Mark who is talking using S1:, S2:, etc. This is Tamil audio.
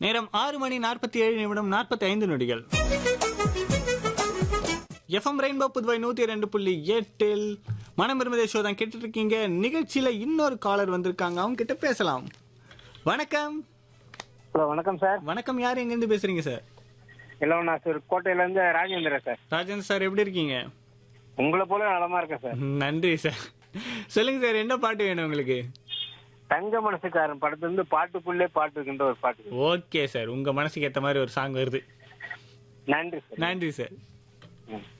S1: நேரம் ஆறு மணி நாற்பத்தி ஏழு நிமிடம் நாற்பத்தி ஐந்து நொடிகள் எஃப்எம் ரெயின்போ புதுவை நூத்தி ரெண்டு புள்ளி எட்டில் மனம் விரும்புதே ஷோ தான் கேட்டுட்டு இருக்கீங்க நிகழ்ச்சியில இன்னொரு காலர் வந்திருக்காங்க அவங்க கிட்ட பேசலாம் வணக்கம்
S2: ஹலோ வணக்கம் சார்
S1: வணக்கம் யார் எங்கிருந்து பேசுறீங்க சார்
S2: இளவனாசூர் கோட்டையிலேருந்து ராஜேந்திரன் சார்
S1: ராஜேந்திர சார் எப்படி இருக்கீங்க
S2: உங்களை போல நலமா இருக்கேன் சார்
S1: நன்றி சார் சொல்லுங்க சார் என்ன பாட்டு வேணும் உங்களுக்கு
S2: தங்க மனசுக்காரன் படத்துலேருந்து பாட்டுக்குள்ளே பாட்டு இருக்குன்ற ஒரு பாட்டு
S1: ஓகே சார் உங்க மனசுக்கு ஏத்த மாதிரி ஒரு சாங் வருது
S2: நன்றி சார்
S1: நன்றி சார்
S2: ம்.